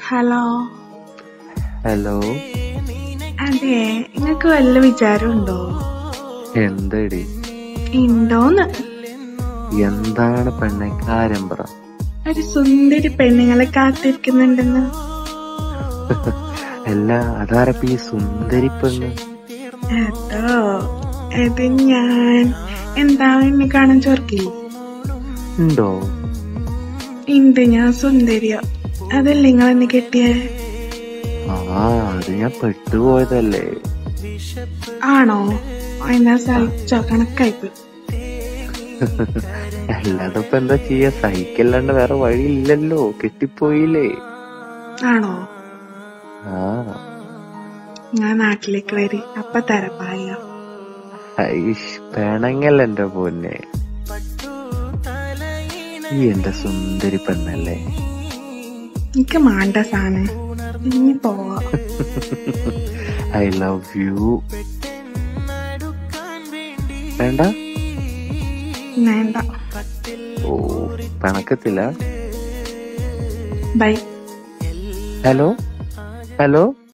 hello hello അതെ നിങ്ങക്ക് വല്ല വിചാരമുണ്ടോ എന്തടി ഉണ്ടോന്ന് എന്താണ് പെണ്ണെ കാര്യം പറ ഒരു സുന്ദരി പെണ്ണുങ്ങളെ കാത്തിരിക്കുന്നുണ്ടെന്ന് അല്ല അതാരപ്പ ഈ സുന്ദരി പെണ്ണ് അതോ അത് ഞാൻ എന്താ എന്നെ കാണാൻ ചോർക്കില്ലേ ഉണ്ടോ ഉണ്ട് ഞാൻ സുന്ദരിയോ അതല്ലേ നിങ്ങൾ എന്നെ കെട്ടിയേ ആ അത് ഞാൻ പെട്ടുപോയതല്ലേ ആണോ എന്നാ സഹിച്ചോ കണക്കായിപ്പോയി അല്ലാതെ ഇപ്പൊ എന്താ ചെയ്യാ സഹിക്കല്ലാണ്ട് വേറെ വഴിയില്ലല്ലോ കെട്ടിപ്പോയില്ലേ ആണോ ആ ഞാൻ നാട്ടിലേക്ക് വരി അപ്പൊ തരപ്പായ ഐഷ് പെണങ്ങല്ല എന്റെ പൊന്നെ ഈ എന്റെ സുന്ദരി പെണ്ണല്ലേ എനിക്ക് മാണ്ട സാണ് ഇനി പോവാ ഐ ലവ് യു വേണ്ട വേണ്ട ഓ പിണക്കത്തില്ല ബൈ ഹലോ ഹലോ